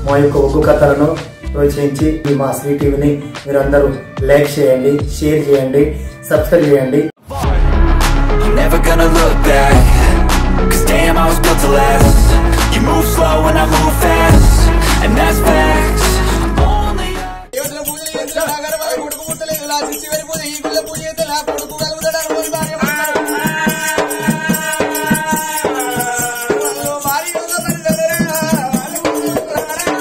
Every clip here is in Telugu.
మా యొక్క ఒగ్గు కథలను ప్రోత్సహించి ఈ మా శ్రీ టీవీని మీరందరూ లైక్ చేయండి షేర్ చేయండి సబ్స్క్రైబ్ చేయండి I'm never gonna look back Cause damn I was built to last You move slow and I move fast And that's facts Only I దేవతల పూజలు చేసిన నాగరబాబు కొడుకు పుట్టలేదు ఇలా శిష్టి వెళ్ళిపోతే ఈ పిల్ల పూజ చేస్తే నా కొడుకు కలుగుతాడు అనుకోని భార్య పుట్టాడు. వాళ్ళు భార్య యొక్క పరిధులరా, వాళ్ళు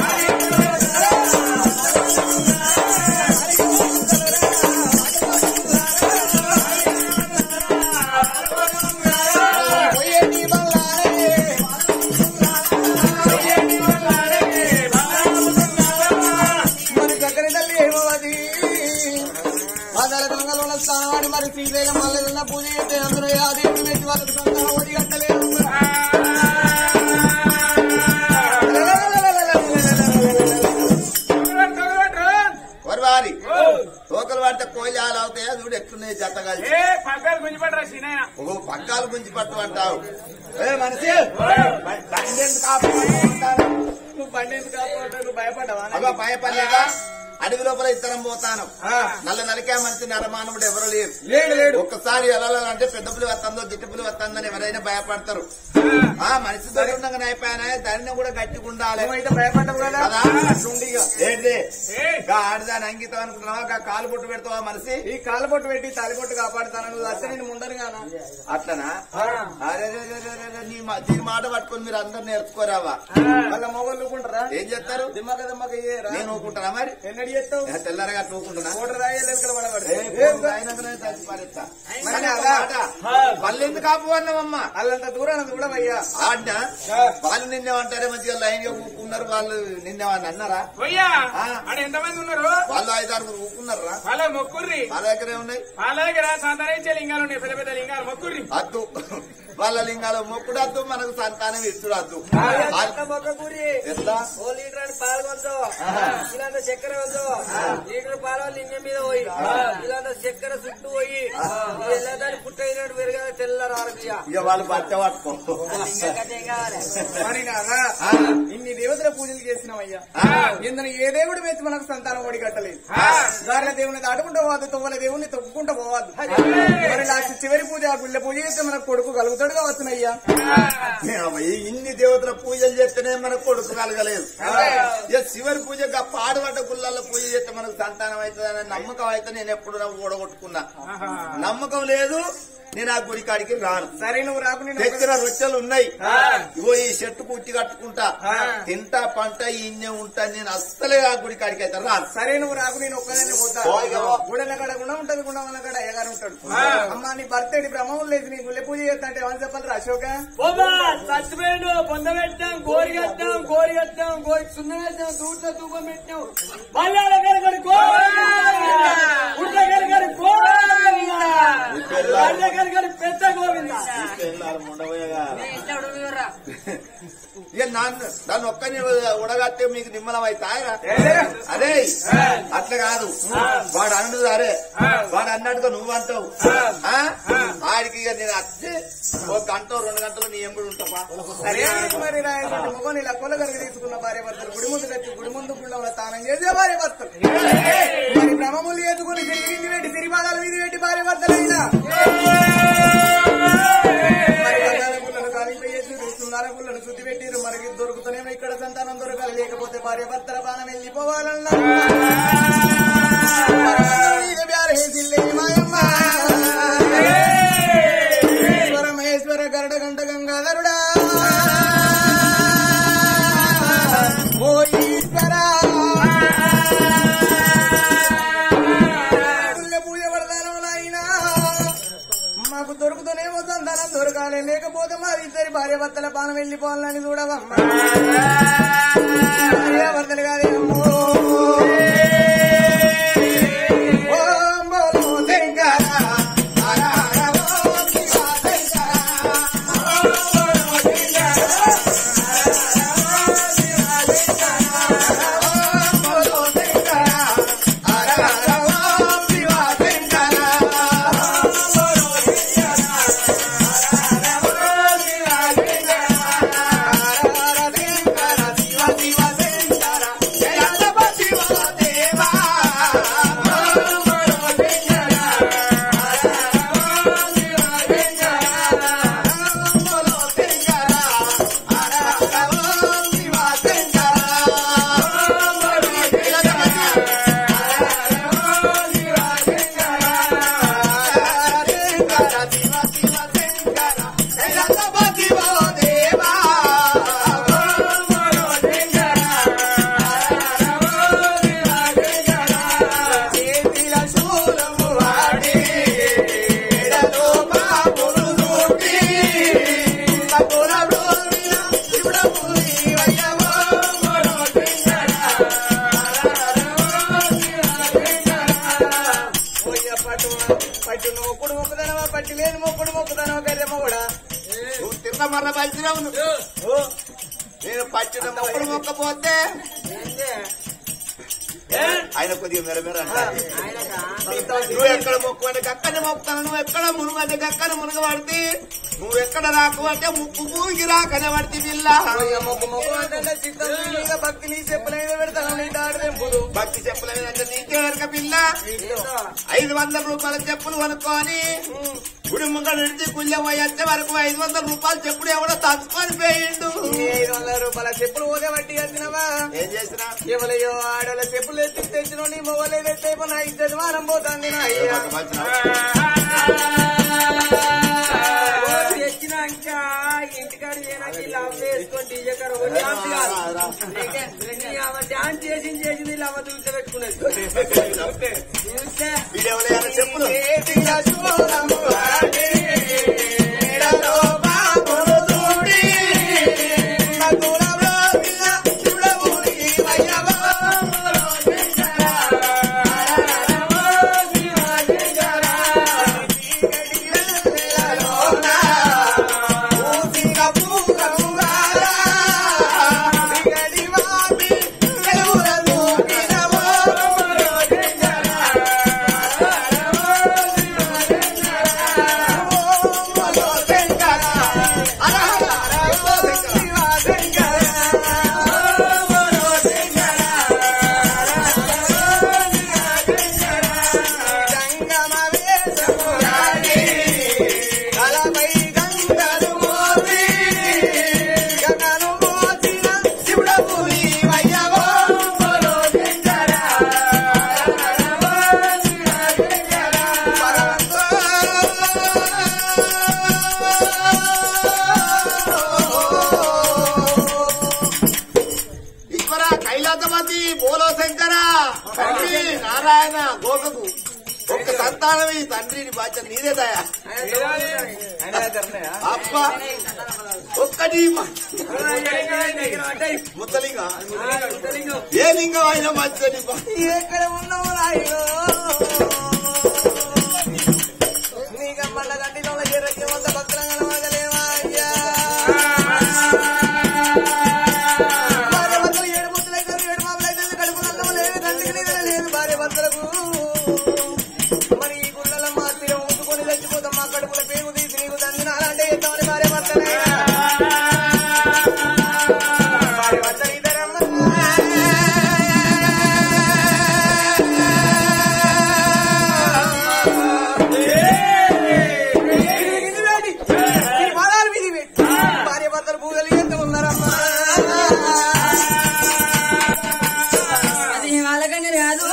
పోయేటి బల్లారే, మరి చక్కని తల్లి ఏమో అది పాదాల గంగలో స్నానవాడి మరి శ్రీశైలం మల్లెలున్న పూజ చేస్తే అందులో ఆ దేవుడు పెట్టి వాళ్ళకి సంతానం ఒడి కట్టలేదు వరవారి తోకలు పడితే కోయిలు ఆలు అవుతాయా చూడు ఎట్లున్నాయి జత కలిసి ఏ పగ్గాలు గుంజిపడరా సీనయ్య ఓ పగ్గాలు గుంజి పట్టు అంటావు ఏ మనిషి బండి ఎందుకు ఆపుకుంటావు? నువ్వు బండి ఎందుకు కాకపోతే నువ్వు భయపడ్డావా అగో భయపడలేదా అడవి లోపల ఇద్దరం పోతాను నల్ల నలికే మంచి నరమానవుడు ఎవరు లేరు లేడు లేడు ఒక్కసారి వెళ్ళాలంటే పెద్ద పులి వస్తుందో జిట్టు పులి వస్తుందని ఎవరైనా భయపడతారు ఆ మనిషి దొరుకుతుండగానే అయిపోయినా దాన్ని కూడా గట్టిగా ఉండాలి నువ్వైతే భయపడ్డావు కదా కదా అట్లుండి ఇక. ఏంటి ఏయ్. గా ఆడదాని అంకితం అనుకుంటున్నావా గా కాలు పొట్టు పెడతావా మనిషి ఈ కాళ్ళబొట్టు పెట్టి తాలిబొట్టు కాపాడుతాను నువ్వు అసలు నేను ముందరు గానా అట్లనా అరే రే రే రే రే రే, నీ మా- దీని మాట పట్టుకొని మీరు అందరు నేర్చుకోరావా వాళ్ళ మొగలు ఊకుంటారా ఏం చేస్తారు దిమ్మక దిమ్మక ఇయ్యరా నేను ఊకుంటానా మరి ఎన్నడి చేస్తావు ఏ, తెల్లారగా ఊకుంటున్నా ఓటర్ రాయి లెక్కలు పడబడి ఏ, కోడి అయినాకనే చచ్చి పారేస్తా. మరి అలా ఆట. వాళ్ళు ఎందుకు ఆపుకున్నామమ్మా వాళ్ళంత దూరాన చూడవయ్యా ఆడినా వాళ్ళు నిన్నేమంటారే మంచిగా లైన్ గా ఊకున్నారు వాళ్ళు నిన్నేమని అన్నారా పోయ్యా ఆ. ఆడ ఎంతమంది ఉన్నారు వాళ్ళు ఐదారుగురు ఊకున్నారా వాళ్ళ మొక్కుర్రి వాళ్ళ దగ్గరే ఉన్నాయి వాళ్ళ దగ్గర సాధారించే లింగాలు ఉన్నాయి పెద్ద పెద్ద లింగాలు మొక్కుర్రి అద్దు వాళ్ళ లింగాలు మొక్కుడు అద్దు మనకు సంతానం ఇచ్చుడు అద్దు మొక్క కూరి ఎట్లా ఓ లీటర్ అని పాలు కొంచు ఇలాంటి చక్కెర కొంచు లీటర్ పాలు లింగం మీద పోయి ఇలాంటి చక్కెర చుట్టూ పోయి వెళ్ళదాన్ని పుట్ట అయినట్టు పెరిగా తెల్లారు ఆరోగ్య ఇక వాళ్ళు బట్ట పట్టుకో మరి నాదా ఇన్ని దేవతల పూజలు చేసినామయ్యా ఇందులో ఏ దేవుడు మెచ్చి మనకు సంతానం ఒడి కట్టలేదు దారిల దేవుని దాటుకుంటూ పోవద్దు తొవ్వల దేవుని తొక్కుకుంటూ పోవద్దు మరి లాస్ట్ చివరి పూజ ఆ గుళ్ళ పూజ చేస్తే మనకు కొడుకు కలుగుతాడు కావచ్చునయ్యా ఈ ఇన్ని దేవతల పూజలు చేస్తేనే మనకు కొడుకు కలగలేదు ఇక శివరి పూజ పాడుబడ్డ గుళ్ళల్లో పూజ చేస్తే మనకు సంతానం అవుతుందనే నమ్మకం అయితే నేను ఎప్పుడు ఓడగొట్టుకున్నా నమ్మకం లేదు నేను ఆ గుడి కాడికి రాను సరే నువ్వు రాకు నేను తెచ్చిన రొట్టెలు ఉన్నాయి ఇగో ఈ చెట్టు కుట్టి కట్టుకుంటా తింటా పంట ఇన్నే ఉంటా నేను అస్సలే ఆ గుడి కాడికి అయితే రాను సరే నువ్వు రాకు నేను ఒక్కదాన్ని పోతా పో ఇక పో. గుడెల కాడ గుణ ఉంటది గుణ వల్ల కాడ అయ్యగారు ఉంటాడు అమ్మా నీ బర్త్డే బ్రహ్మం లేదు నీ గుళ్ళె పూజ చేస్తా అంటే ఏమని చెప్పాలి అశోక చచ్చిపోయాడు పొంద పెట్టాం గోరి కట్టాం గోరి కట్టాం గోరి సున్నం పెట్టాం దూట తూపం పెట్టాం పల్లెల గడగడి గోవింద గడగడి గోవింద పల్లె గడగడి పెద్ద గోవింద ఇక నన్ను నన్ను ఒక్కని ఉడగట్టే మీకు నిమ్మలం అవుతాయరా అదే అట్లా కాదు వాడు అన్నది సరే వాడు అన్నట్టుగా నువ్వు అంటావు ఆ? ఆడికి ఇక నేను వచ్చి ఒక గంట రెండు గంటలు నీ ఎంబడి ఉంటావా సరే మరి రాయటువంటి మొగని ఇలా కొలగలిగి తీసుకున్న భార్య భర్తలు గుడి ముందు కట్టి గుడి ముందు గుళ్ళ తానం చేసే భార్య భర్తలు మరి బ్రహ్మములు ఎదుకుని తిరిగి పెట్టి తిరిపాదాలు వీధి పెట్టి భార్య భర్తలైనా మరి బంగార గుళ్ళను కాలింపేసి సుందర గుళ్ళను శుద్ధి పెట్టిరు మనకి దొరుకుతూనేమో ఇక్కడ సంతానం దొరకాలి లేకపోతే భార్య భర్తల బాణం వెళ్ళిపోవాలన్నా ఇక బ్యారే జిల్లే మాయమ్మ. ఈశ్వర మహేశ్వర గరుడ గంట గంగాధరుడా ఓ ఈశ్వర పుణ్య పూజ వరదానం నాయనా మాకు దొరుకుతూనేమో సంతానం దొరకాలి లేకపోతే మా ఇద్దరి భార్య భర్తల పానం వెళ్ళిపోవాలని చూడవమ్మా భార్య భర్తలు కాదే అమ్మో ఓం బోలో శంకర హర హర ఓం శివ శంకర ఓం బోలో శంకర హర హర ఓం శివ శంకర హర హర శంకర కలిసినావు నువ్వు. నేను పచ్చిన మొక్కలు మొక్కపోతే ఆయన కొద్దిగా మెరమెర అంటారు. నువ్వు ఎక్కడ మొక్కు అంటే అక్కడనే మొక్కుతాను నువ్వు ఎక్కడ మునుగు అంటే అక్కడ మునుగ పడితే నువ్వు ఎక్కడ రాకు అంటే ముక్కు పూగి రాకనే పడితే పిల్ల మొక్కు మొక్కు అంటే చిత్తం నీగా భక్తి నీ చెప్పలేని పెడతాను నీ తాడు తెంపుడు భక్తి చెప్పలేదంటే నీకే వెనక పిల్ల ఐదు వందల రూపాయల చెప్పులు కొనుక్కొని గుడి ముంగ నిడిచి కుళ్ళె పోయి వచ్చే వరకు ఐదు వందల రూపాయలు చెప్పుడు ఎవడో తక్కువని పోయిండు ఈ ఐదు వందల రూపాయల చెప్పులు పోతే వట్టి వచ్చినవా ఏం చేసినా ఎవరయ్యో ఆడల చెప్పులు ఎత్తి తెచ్చిన నీ మొగలే తెస్తే నా ఇద్దరు వారం పోతుంది నా అయ్యా తెచ్చినాక ఇంటికాడ చేయడానికి లాభ వేసుకొని డీజే కాడ ఒక డాన్స్ కాదు. నీ ఆమె డాన్స్ చేసి చేసింది ఇలా ఆమె చూసే పెట్టుకున్నది చూస్తే వీడెవరైనా చెప్పులు ఏటిగా చూడము వాడి, నీడలో బాబును చూడి, మధురలో పిల్ల చూడము ఈ వయ్యవో, శంకరా, శివ శంకరా, చీకటి వెన్నెలలోన, ఊపిక పూరముగారా, చీకటి వాపి వెలుగులను వినవో, శంకరా, ఈశ్వర కైలాసపతి బోలో శంకర తండ్రి నారాయణ గోకకు ఒక్క సంతానం ఈ తండ్రిని బాధ్యత నీదే దయా అప్ప ఒక్కటి ముత్తలింగ ఏ లింగం అయినా మంచి ఎక్కడ ఉన్నావు రాయుడు నీక మళ్ళ గంటిలో ఎర్రకేమంత భక్తులంగా కనబడలేవా అయ్యా భార్య భర్తలు ఏడు ముద్దులైతే ఏడు మామలైతే కడుపు నందం లేదు తండ్రికి నిద్ర లేదు భార్య భర్తలకు మరి ఈ గుళ్ళలో మా తీరం ఊదుకొని చచ్చిపోతాం మా కడుపుల పేరు తీసి నీకు తందినాలంటే ఎత్తామని భార్య భర్తలైనా భార్య భర్తలు భార్య భర్తలు పూజలు ఎంత ఉన్నారమ్మా అది వాళ్ళకని రాదు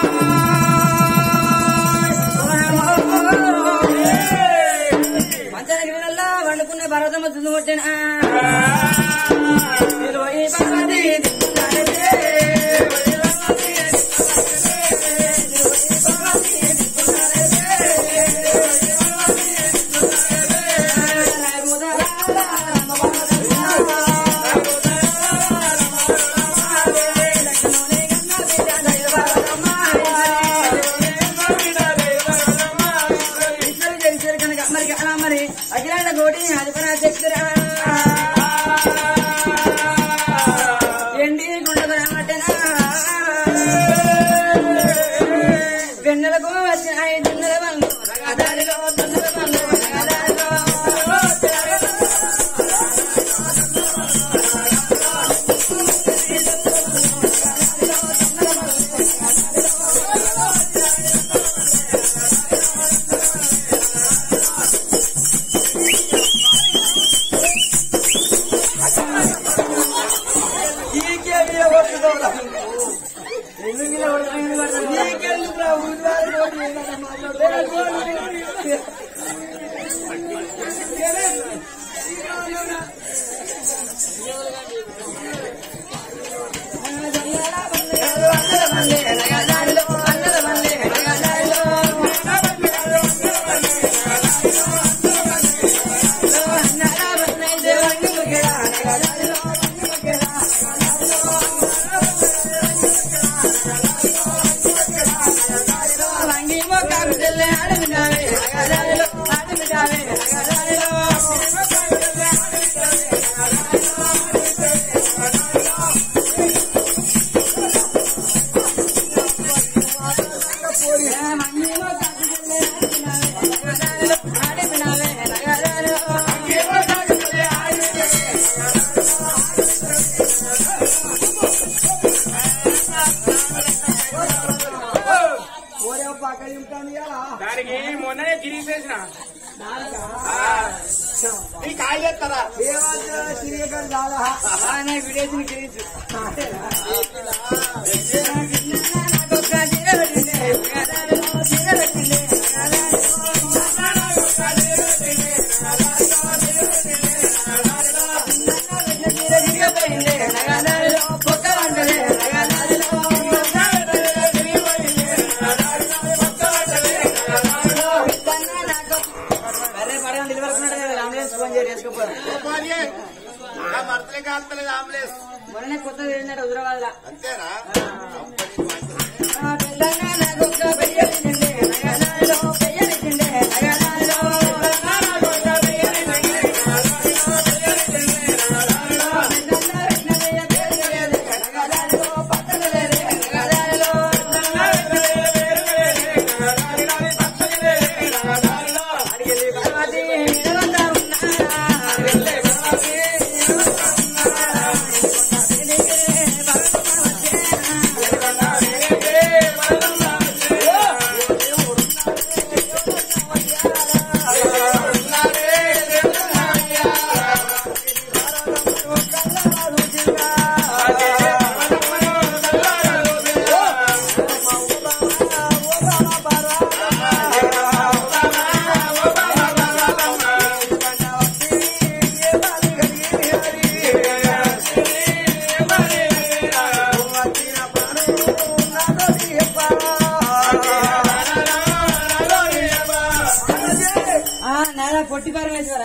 మంచానికి వండుకునే పర్వతమ్మ తుందు కొట్టిన ఇరవై పర్వతి మరి అలా మరి అఖిలాండ కోటి అధిపరా చక్ర ఎండి గుండెనా వెన్నెలకు వచ్చిన ఐదున్నర బంధు రగదారిలో తొందర బంధు రగదారిలో వంగి మొక్క అడవినావే వాడికి మొన్ననే గిరీసేసిన నీ కాయలేస్తారా విడేసిన గిరీష్ ఫోన్ చేసి వేసుకోపోయాను నా మరతలే కాస్తలేదు ఆంబులెన్స్ మొన్ననే కొత్తగా వెళ్ళినట్టు హుజరాబాద్ లా అంతేనా నాదా పొట్టి పరమేశ్వర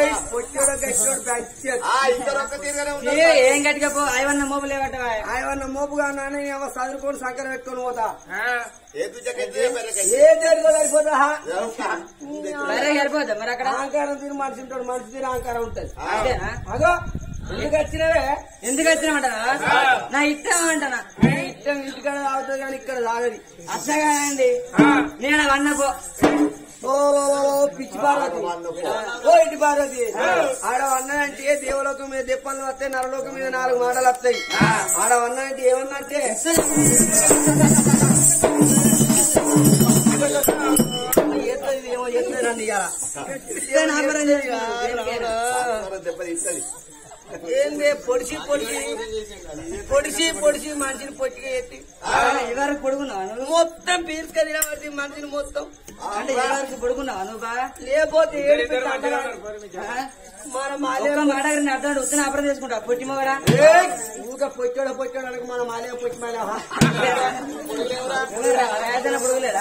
ఆ ఇద్దరు ఒక్క తీరుగానే ఏ, ఉంటారు ఏం గట్టిగా ఐవన్న మోపు లేవట్టవా ఆయన మోపుగా నాన్న ఏమో చదువుకొని సంకర పెట్టుకొని పోతా ఏ తుజకైతే బెరకైతే ఏ దేనికో సరిపోతా మరే సరిపోద్దా మరి అక్కడ అహంకారం తిని మనిషి ఉంటాడు మనిషి తిని అహంకారం ఉంటది అంతేనా అగో ఎందుకు వచ్చినవే ఎందుకు వచ్చినామంటారా నా ఇష్టం అంటానా ఈ ఇష్టం ఇంటికాడ తాగుతుంది కానీ ఇక్కడ తాగది అట్లా అండి నేను వన్నపో ఓ ఓ, ఓ, ఓ, పిచ్చి పార్వతి ఓ ఇంటి పార్వతి ఆడ వన్నానంటే దేవలోకం మీద దెప్పలు వస్తాయి నరలోకం మీద నాలుగు మాటలు వస్తాయి ఆడ వన్నానంటే ఏమన్నా అంటే ఎత్తది ఏమో ఎత్తది నన్ను ఇయ్యాల. దెబ్బ తీస్తుంది ఏంది పొడిచి పొడిచి పొడిచి పొడిచి మనిషిని పొట్టిగా ఎత్తి ఎవరికి పొడుగున్నావా నువ్వు మొత్తం పీల్చుకొని తినబట్టి మనిషిని మొత్తం అంటే ఎవరికి పొడుగున్నావా నువ్వు బాగా లేకపోతే ఏడిపి తండ్రి. మన మాలే ఒక్క మాట నేను అర్థం వచ్చిన అప్పుడు చేసుకుంటా పొట్టి మొగడా ఊక పొచ్చాడు పొచ్చాడు అనక మన మాలే పొచ్చి మాలే రాజన పొడుగులేదా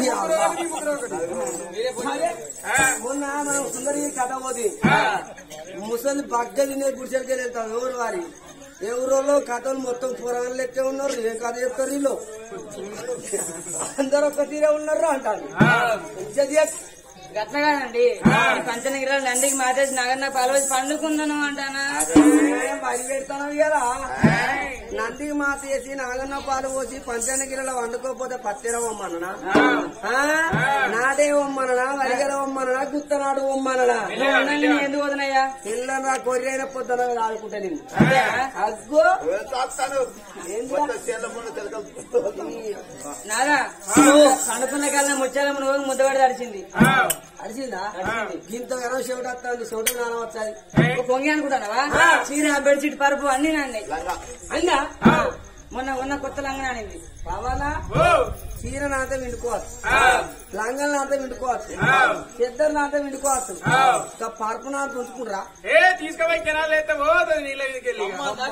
మొన్న మనం సుందరి కథ పోతే ముసలి బగ్గ తినే గుడిసెలకి వెళ్తాం ఎవరు వారి ఏ ఊరోళ్ళు కథలు మొత్తం పురాణాలు లెక్కే ఉన్నారు ఏం కథ చెప్తారు వీళ్ళు అందరు ఒక్క తీరే ఉన్నారు అంటారు ఇజ్జత్ చేస్- గట్లగానండి పంచనగిరాలు నందికి మాటేసి నగన్న పాలవేసి పండుకున్నాను అంటానా ఏం బయట పెడతాను కదా నందికి మాత వేసి నాగన్న పాలు పోసి పంచానగిరిలో వండుకోకపోతే పత్తిరం అమ్మననా నాదే ఒమ్మననా వరిగల ఒమ్మననా గుత్తనాడు ఒమ్మననా నేను ఎందుకు వదనయ్యా పిల్లరా కొరియైన పొద్దున ఆడుకుంటా నిన్ను అగ్గో తాస్తాను మొత్తం చీరల ముందు తెలుగు నాదా పండుకున్న కాలం ముచ్చాలమ్మ నువ్వు ముద్దబడి తడిచింది అడిచిందా ఇంత గనం చెవిటి వస్తుంది చెవిటి నాన్న వచ్చాయి పొంగి అనుకుంటానవా చీర బెడ్షీట్ పరుపు అన్ని నాన్నాయి అన్నా మొన్న ఉన్న కొత్త లంగ నానింది కావాలా చీర నాత విండుకోవచ్చు లంగల్ నాత విండుకోవచ్చు చెద్దరు నాత విండుకోవచ్చు ఇంకా పరుపు నాత ఉంచుకుంటారా ఏ తీసుకుపోయి కెనాలు ఎత్తే పోతుంది నీళ్ళ మీదకి వెళ్ళి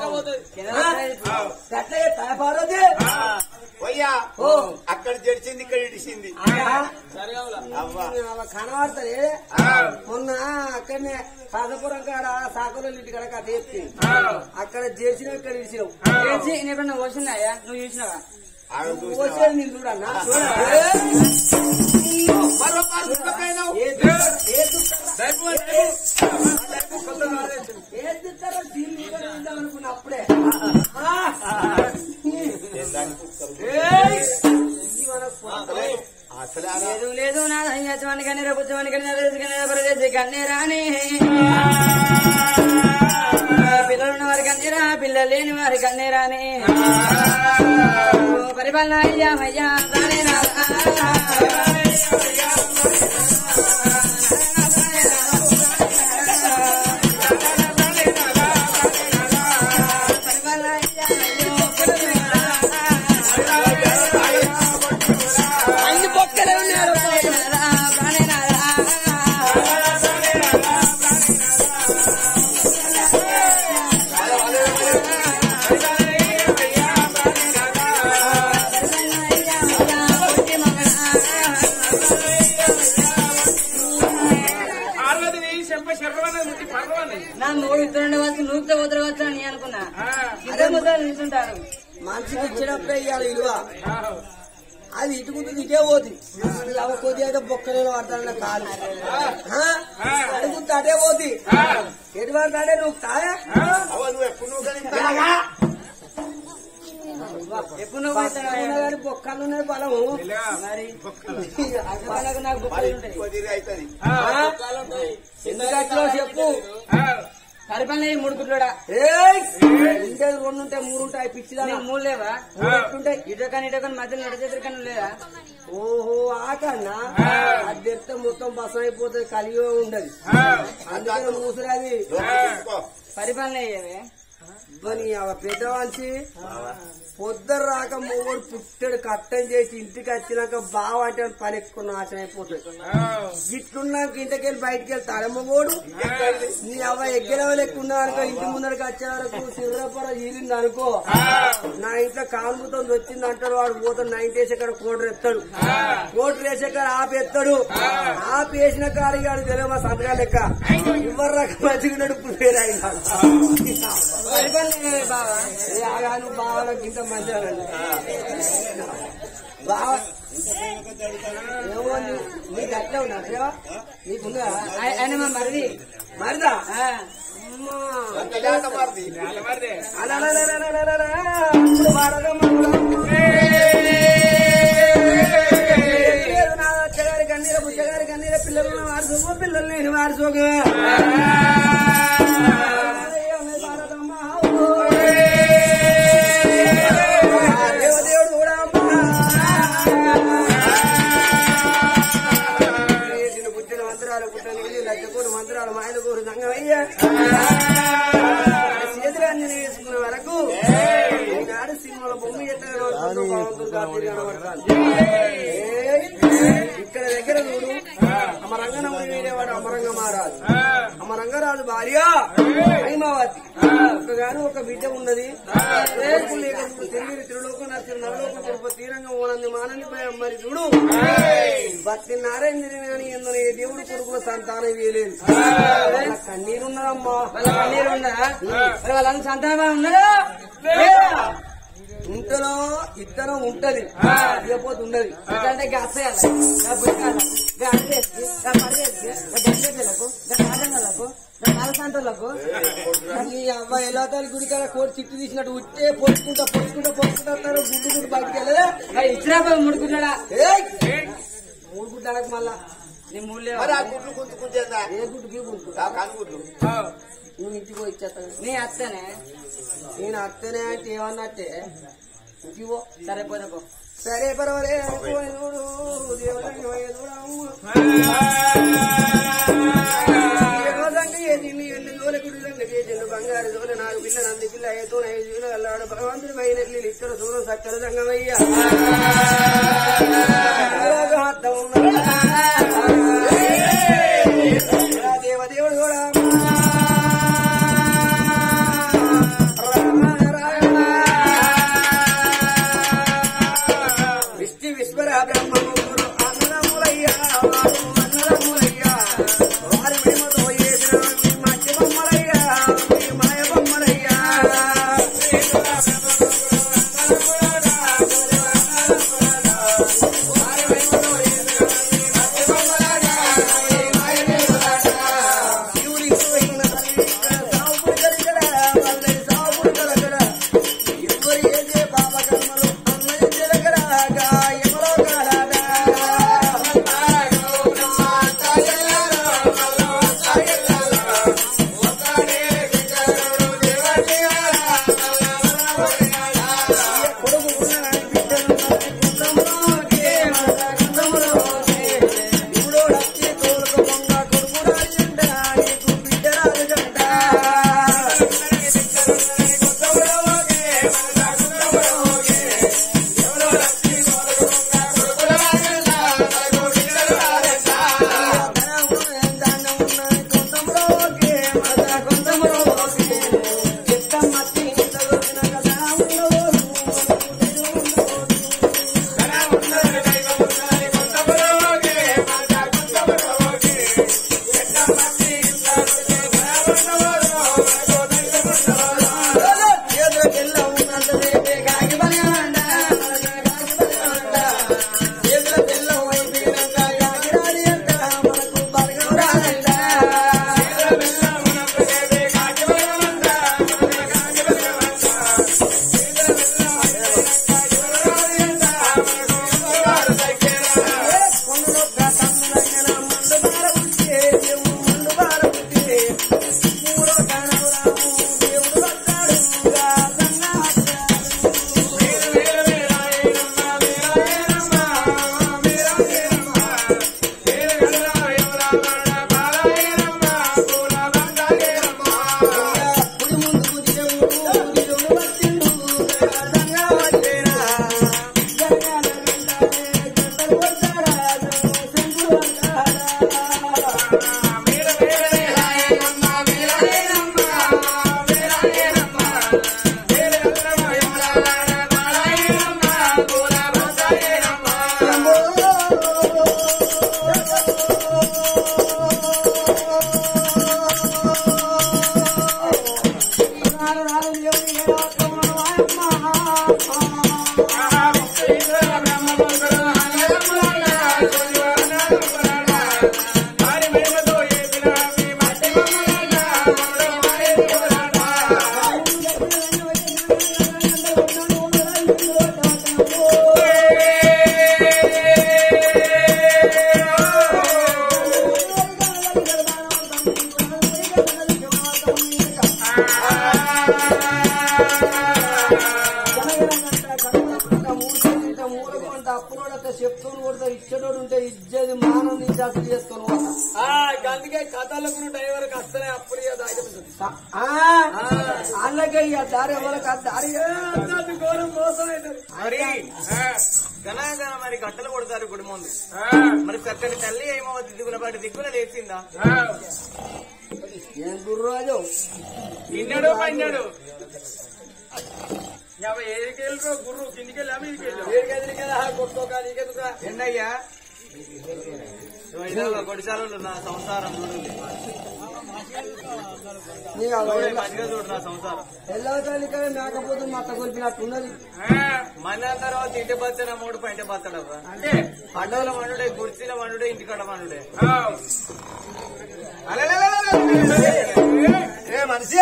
గట్ల తలపారది పోయ్యా ఓ. అక్కడ జడిచింది ఇక్కడ ఇడిచింది కనబడతాయి మొన్న అక్కడనే కాదపురం కాడ సాకుల ఇంటి కాడ కథ చెప్పింది అక్కడ చేసినావు ఇక్కడ ఇచ్చినావు ఏంటి, నేను ఎప్పుడన్నా వచ్చినాయా నువ్వు చూసినావా ఆడ చూసినావా? వచ్చేది నేను చూడన్నా మరో పాలు తీసుకుపోయినావు. ఏ దుఃఖం- ఏ దుఃఖం- ఏ దుఃఖారో దీన్ని కూడా ఉందాం అనుకున్నా అప్పుడే ఇది మనకు పొందలే. అసలే ఆడ లేదు లేదు నా దయ్యత్వాన్ని కానీ రేపుత్వాన్ని కానీ నరేసి కానీ పరదేశి కన్నీ రాని పిల్లలున్న వారి కన్నీరా పిల్లలు లేని వారి కన్నీ రాని పరిపాలన అయ్యా అయ్యా రాని రా అన్ని బొక్కలే ఉన్నాడు పార్వతిని చెంప శర్రవన్నది ముట్టి పర్వన్నది నా మూడు ఇద్దరు వచ్చి నూపితే వదలవచ్చు అని అనుకున్నా ఇద్దరు ముద్దలు నిల్చుంటారు మనిషికి ఇచ్చినప్పుడే ఇవ్వాలి విలువ అది ఇటు ముందు ఇటే పోతుంది అవ కొద్ది అయితే బొక్కలేని పడతాను కాలు అడుగుతా అటే పోతుంది ఎటు పడతాడే నువ్వు కాయా అవ్వ నువ్వు ఎప్పుడు నువ్వు కానీ ఎప్పుడు నువ్వు పోతావా? కానీ బొక్కలు ఉన్నాయి బలము మరి వాళ్ళకు నాకు గొప్పలు ఉంటాయి కొద్దిగా అవుతుంది ఎందుకు అట్లా చెప్పు పరిపాలన ఈ మూడు గుడ్లోడా ఏయ్! ఉండేది రెండు ఉంటాయి మూడు ఉంటాయి పిచ్చిదా నీకు మూడు లేవా మూడు ఎట్లుంటాయి ఇటొకని ఇటొకని మధ్యలో నడిచేద్దరికన్నా లేదా ఓహో ఆకన్నా అది తెస్తే మొత్తం బసం అయిపోతుంది కలిగి ఉండదు అందుకని మూసరాది పరిపాలన అయ్యేవే మరి ఆ పెద్దవాంచి పొద్దున రాక మొగడు పుట్టడు కట్టం చేసి ఇంటికి వచ్చినాక బావ అంటే పని ఎక్కువ నాశనం అయిపోతుంది గిట్లున్నాక ఇంటికెళ్ళి బయటికి వెళ్తాడు మొగోడు నీ అవ్వ ఎగ్గర లెక్క ఉన్నా అనుకో ఇంటి ముందరికి వచ్చే వరకు సిర్రపర ఈరింది అనుకో నా ఇంట్లో కాంబుతో వచ్చింది అంటాడు వాడు పోతాడు నైన్ వేసే కాడ కోటర్ ఎత్తాడు కోటర్ వేసే కాడ ఆపేస్తాడు ఆపేసిన కాడ గాడు తెలియ మా సంతకాల లెక్క ఇవ్వరు రకం మంచిగా ఇప్పుడు పేరు అయినాడు పరిపాలన అయ్యేవే బావా ఏ ఆగా నువ్వు బావలకు ఇంత మంచిగా బావ ఏమో నీ- నీకు అట్లా ఉన్నా అట్లా నీకుందా ఆయ- ఆయన మా మరిది మరిదా ఆ. అమ్మా. మారింది అలలలలలలలల. అప్పుడు వాడగమ్మ. లేదు నా వచ్చగారి కన్నీర బుచ్చగారి కన్నీర పిల్లలు వారి సొమ్ము పిల్లలు నేను వారి సోగు దేవదేవుడు కూడా చేసిన పుట్టిన మంత్రాలు పుట్టిన లచ్చకూరు మంత్రాలు మాయలకూరు సంగమయ్య చేతులన్నీ వేసుకున్న వరకు ఈనాడు సినిమాలో బొమ్మ ఎత్తగా భగవంతుడు కార్తీక కనబడతాడు. ఏయ్! ఇక్కడ దగ్గర చూడు అమరంగనముని వేరేవాడు అమరంగ మహారాజు అమరంగరాజు భార్య హైమావతి ఒక్కగాను ఒక బిడ్డ ఉన్నది రేపు లేక తిరిగి తిరులోకం నచ్చిన నరలోకం తిరుపతి తీరంగా ఓనంది మానంది భయం మరి చూడు భక్తి నారాయణ అని ఎందులో ఏ దేవుడు కొడుకుల సంతానం వేయలేదు కన్నీరున్నదమ్మా వాళ్ళ కన్నీరు ఉందా మరి వాళ్ళందరూ సంతానం ఉన్నారా లేదా? ఇంతలో ఇద్దరం ఉంటది లేకపోతే ఉండదు ఎందుకంటే గ్యాస్ వేయాలి గా బుట్టాలకు గా అడ్రేస్కి గా పర్వేస్కి గా గంటలకు గా కాదంగలకు గా నాలుగు నీ అబ్బాయి ఎలా తల్లి గుడి కాడ కోడి చిట్టు తీసినట్టు ఉట్టే పొడుచుకుంటా పొడుచుకుంటా పొడుచుకుంటా వస్తారు గుడ్డు గుడ్డు బయటికి వెళ్ళలే ఇచ్చినా పోయి మూడు గుడ్లడా ఏయ్! మూడు గుడ్డలకు మళ్ళా నీ మూడు మరి లేవా ఆ గుడ్లు గుంతుకుంటేందా ఏ గుడ్డుకి గుడ్డు ఆ కనుగుడ్లు నువ్వు ఇంటికి పోయి ఇచ్చేస్తాను నీ అత్తనే నేను అత్తనే అంటే ఏమన్నట్టే ఇంటికి పో సరే పోతే పో సరే పర్వాలే అనుకోని చూడు దేవుడంగా పోయి చూడమ్మ. దేవదండి ఏ తిని ఎన్ని జోల గుడిదండి చేసిండు బంగారు జోల నాలుగు పిల్ల నంది పిల్ల ఏదో ఐదు జీవులు అల్లాడు భగవంతుడి పైన ఇక్కడ దూరం సక్కర సంగమయ్య హత్తం దేవదేవుడు కూడా విష్ణు విశ్వర బ్రహ్మములు అన్నదములయ్యా వారు అన్నదములయ్యా వారి ప్రేమతో చేసిన మీ మధ్య బొమ్మలయ్యా మీ మాయ బొమ్మలయ్యా అప్పులోడు చెప్తూను కొడతా ఇచ్చేటోడు ఉంటే ఇచ్చేది మానం నుంచి అసలు చేసుకొని పోతా. ఆ, అందుకే కథలకు డ్రైవర్ వస్తేనే అప్పుడు ఇక దాగిపోతుంది. ఆ, వాళ్ళకే ఇక దారి ఎవరికి ఆ దారి అంతటి ఘోరం మోసం అవుతుంది. మరి గనగా మరి గంటలు కొడతారు గుడి ముందు మరి చక్కని తల్లి ఏమో దిగున పాటి దిగున లేచిందా ఏం గుర్రాజు తిన్నాడు పన్నాడు యాభై ఏడుకి వెళ్ళరు గుర్రు కిందికి వెళ్ళా మీదికి వెళ్ళు ఏంటయ్యా కొడిచాలు నా సంసారం చూడండి నీ మంచిగా చూడు నా సంసారం ఎల్లవతాలిక మేకపోతే మత్త కొలిపినట్టున్నది మన తర్వాత ఇంటి బచ్చన మూడు పంట బత్తడవ్వా అంటే పండుగల మండుడే గుర్చిల మండుడే ఇంటికాడ మండుడే ఆ, ఏ మనిషి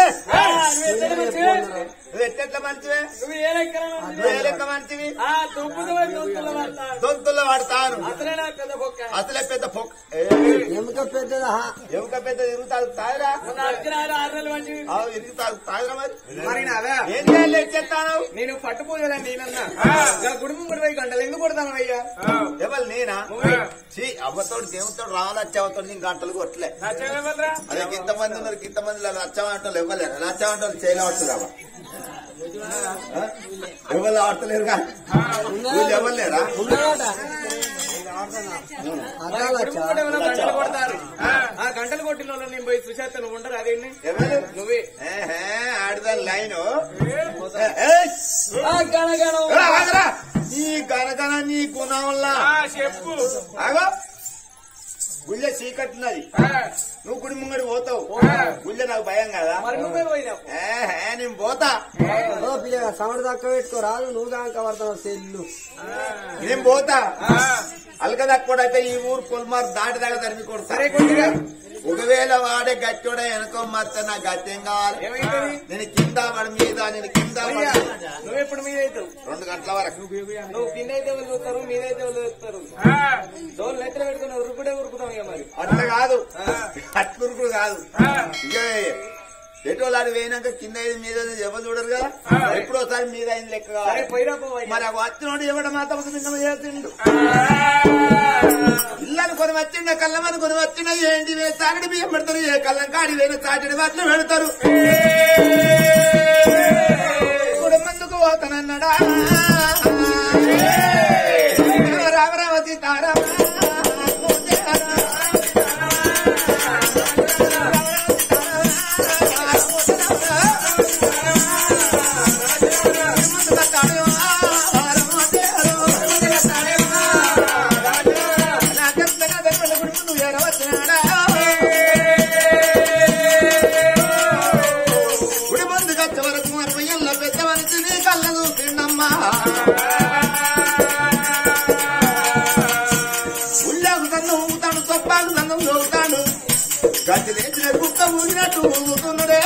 నువ్వు ఎట్టెట్ల మనిషివే నువ్వు ఏ లెక్కన నువ్వు ఏ లెక్క మనిషివి ఆ తొక్కుతో దొంతుల పడతాడు దొంతుల్లో వాడతాను అతనే నా పెద్ద బొక్క అసలే పెద్ద పొక్ ఎముక పెద్దదా ఎముక పెద్ద ఇరుగుతాడు తాయరా మొన్న అర్జునాలు ఆరు నెలలు మంచి ఇరుగుతాడు తాయరా మరి మరి నాదా ఏం చేయాలి ఎచ్చేస్తాను నేను పట్టు పూజలని నేనన్నా నా కుటుంబం కూడా పోయి గంటలు ఎందుకు కొడతాను అయ్యా ఎవరు నేనా చీ అవ్వతోడు దేవుతోడు రావాలి వచ్చేవతోడు నేను గంటలు కొట్టలే నచ్చలేమరా అదే ఇంతమంది ఉన్నారు ఇంతమంది నచ్చమంటారు ఇవ్వలేరు నచ్చమంటారు చేయలేవచ్చు ఎవరు ఆడతలేరు కానీ వీళ్ళు ఎవరులేరా మరి కుటుంబం కూడా ఏమైనా గంటలు కొడతారు ఆ గంటలు కొట్టిన వాళ్ళు నేను పోయి సుశాంత్ నువ్వు ఉండరు అదేంటి ఎవరు నువ్వే ఏహే, ఆడదాని లైను నీ గనగన నీ గుణం వల్ల ఆ, చెప్పు ఆగో గుళ్ళె చీకట్టున్నది ఆ, నువ్వు గుడి ముంగడి పోతావు గుళ్ళె నాకు భయం కదా మరి నువ్వే పోయినావు ఏహే, నేను పోతా ఓ పిల్ల సౌండ్ తక్కువ పెట్టుకో రాదు నువ్వు కాక పడతావు సెల్లు నేను పోతా అలక తక్కువడైతే ఈ ఊరు పొలమారు దాటి దాకా తరిమి కొడతా సరే కొద్దిగా ఒకవేళ వాడే గట్టోడే వెనకో మత్త నా గత్యం కావాలి ఏమైతుంది నేను కింద వాడి మీద నేను కింద వాడి అయ్యా మీద. నువ్వు ఎప్పుడు మీద అవుతావు రెండు గంటల వరకు నువ్వు కింద అయితే వాళ్ళు చూస్తారు మీద అయితే వాళ్ళు చూస్తారు ఆ, డోలు నెత్తలు పెట్టుకుని ఉరుకుడే ఉరుకుతాం ఇక మరి అట్లా కాదు అట్లురుకుడు కాదు ఆ. ఇక ఎటో లాడి వేయినాక కింద అయింది మీద అయింది ఎవరు చూడరు కదా ఎప్పుడో ఒకసారి మీద అయింది లెక్క సరే కావాలి పోయిరా పోవయ్యా. మరి ఆ వచ్చినోడు ఎవడ మాత్రం నిన్న చేస్తుండు ఇల్లని కొని వచ్చిండ కళ్ళమని కొని వచ్చిన ఏంటి వే సాగడి బియ్యం పెడతారు ఏ కళ్ళం కాడి వేన చాటడి వాటిని పెడతారు కుటుంబందుకు పోతానన్నాడా రామ రామ సీతారామ గుడి ముందు కచ్చ వరకు అరవై ఏళ్ళ పెద్ద మనిషి నీ కళ్ళ చూసిండమ్మా ఉల్లాకు కన్ను ఊతాడు తొప్పాకు కన్ను ఊతాడు గట్టి లేచిన కుక్క ఊగినట్టు ఊగుతున్నాడే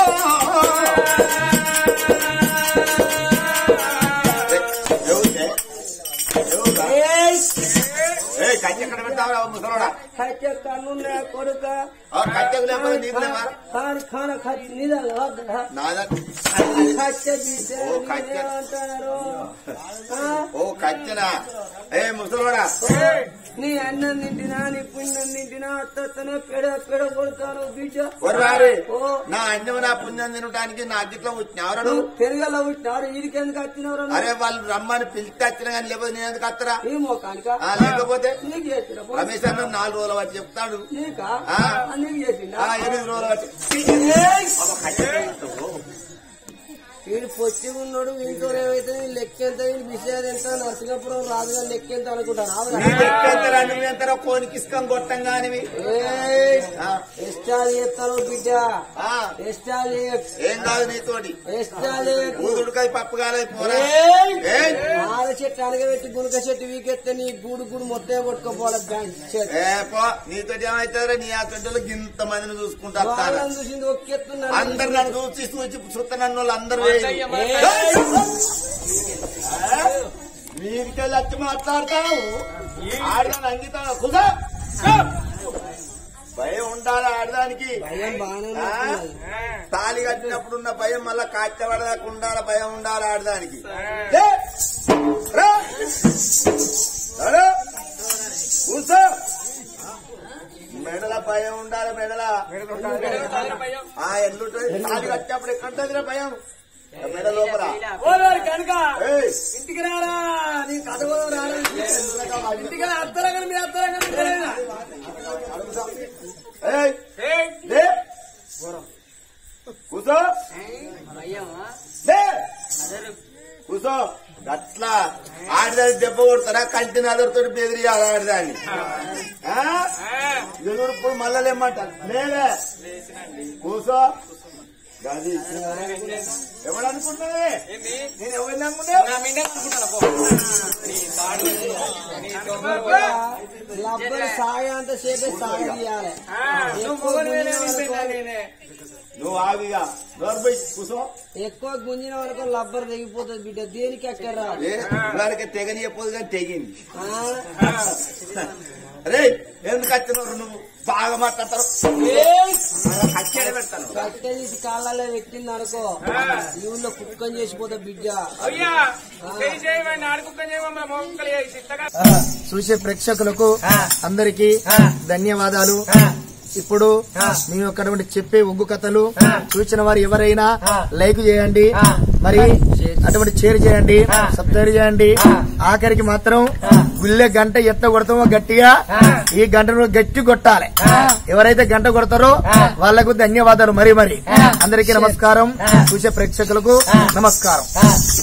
ఎవరిదే? ఎవరురా? ఏయ్, కత్తి ఎక్కడ పెడతావురా ముసలోడా ఖర్చు కన్నున్నా కొడుక ఆ కత్తెకు లేకపోతే నీకు లేవా కాని ఖాన ఖర్చు నీళ్ళ నాదా ఖర్చు తీస్తే ఓ ఖర్చు. అంటారు ఓ కత్తెనా ఏ ముసలోడా నీ అన్నం తింటినా నీ పుణ్యం తింటినా అత్తనే పెడ పెడ కొడతాను బిడ్డ ఒరవారి ఓ నా అన్నం నా పుణ్యం తినడానికి నా అగ్గిట్లో వచ్చినవరడు నువ్వు పెరగల పుట్టినాడు వీడికెందుకు వచ్చినవరా అరే వాళ్ళు రమ్మని పిలిస్తే వచ్చిన కానీ లేకపోతే నేను ఎందుకు వస్తారా ఈ మొక్కానిక ఆ, లేకపోతే నీకు చేసిన పో. రమేష్ అన్న నాలుగు రోజులు వచ్చి చెప్తాడు నీకా ఆ. ఆ, నీకు చేసిందా ఆ, ఎనిమిది రోజులు వచ్చి వీడు పొచ్చి ఉన్నాడు వీటితో ఏమైతే లెక్క ఎంత వీడి విషయాలు ఎంత నరసింగపురం రాజు గారి లెక్క ఎంత అనుకుంటాను నీ లెక్కెంత రెండు ఎంతరో కోనికిస్తాం గొట్టం కానివి ఆ, ఎస్టాల్ చేస్తాను బిడ్డ ఆ, ఎస్టాల్ ఏం కాదు నీతోటి ఎస్టాల్ ఊదుడుకాయ పప్పు కాలేదు పోరా ఏయ్! ఆడ చెట్టు అనగబెట్టి గుణక చెట్టు వీకెత్తే నీ గూడు గూడు మొత్తం కొట్టుకోపోవాలి చెట్టు ఏ పో నీతోటి ఏమైతుందో నీ ఆ తొడ్డలో ఇంత మందిని చూసుకుంటా వస్తాను వాళ్ళని చూసింది ఒక్కెత్తున్నా అందరు నన్ను చూసి చూసి సుత్తనన్ను వాళ్ళు అందరు మీరికెళ్ళి వచ్చి మాట్లాడతావు ఆడదాన్ని అంగితాను కుదా భయం ఉండాలి ఆడదానికి భయం బాగానే ఆ? ఉన్నట్టున్నది. తాళి కట్టినప్పుడు ఉన్న భయం మళ్ళా కాచబడదాకా ఉండాలి భయం ఉండాలి ఆడదానికి ఏ! రా! రా! కూర్చో మెడల భయం ఉండాలి మెడల ఆ ఎల్లుంటుంది తాళి కట్టినప్పుడు ఎక్కడ భయం మెడ లోపల ఓలారు కనుక ఏయ్! ఇంటికి రారా నీ కథ కూడా రారా ఇంటికి రా అత్తరంగా మీ అత్తరంగా ఏయ్! లే! కూర్చో లే! కూర్చో అట్లా ఆడదాన్ని దెబ్బ కొడతారా కంటి నదురుతో బెదిరియాలి ఆడదాన్ని ఆ? ఎదురు ఇప్పుడు మళ్ళా లేమంటారు లేలే కూర్చో గది ఎవడు అనుకుంటున్నది నేను ఎవరిని అనుకుంటా లబ్బర్ సాగే అంత సేపే సాగు తీయాలి ఎక్కువ గుంజిన వరకు- నువ్వు ఆగిగా నోర్బై కూర్చో ఎక్కువ గుంజిన వరకు లబ్బర్ తెగిపోతుంది బిడ్డ దేనికి ఎక్కడ రాదు ఏ ఇవాళకి తెగని చెప్పదు కానీ తెగింది ఆ? అరే ఎందుకు వచ్చినారు నువ్వు బాగా మాట్లాడతారు కచ్చేది పెడతాను కట్టె తీసి కాళ్ళలో పెట్టింది అనుకో ఈ ఊళ్ళో కుక్కని చేసిపోతా బిడ్డ అయ్యా చేయి చేయమని ఆడుకుక్కని చేయమని మన మొక్కలు చేసి ఇత్తగా చూసే ప్రేక్షకులకు అందరికీ ధన్యవాదాలు ఇప్పుడు మేము అక్కడ చెప్పే ఒగ్గు కథలు చూసిన వారు ఎవరైనా లైక్ చేయండి మరి అటువంటి షేర్ చేయండి సబ్స్క్రైబ్ చేయండి ఆఖరికి మాత్రం గుల్లె గంట ఎత్త కొడతామో గట్టిగా ఈ గంటను గట్టి కొట్టాలి ఎవరైతే గంట కొడతారో వాళ్లకు ధన్యవాదాలు మరి మరి అందరికీ నమస్కారం చూసే ప్రేక్షకులకు నమస్కారం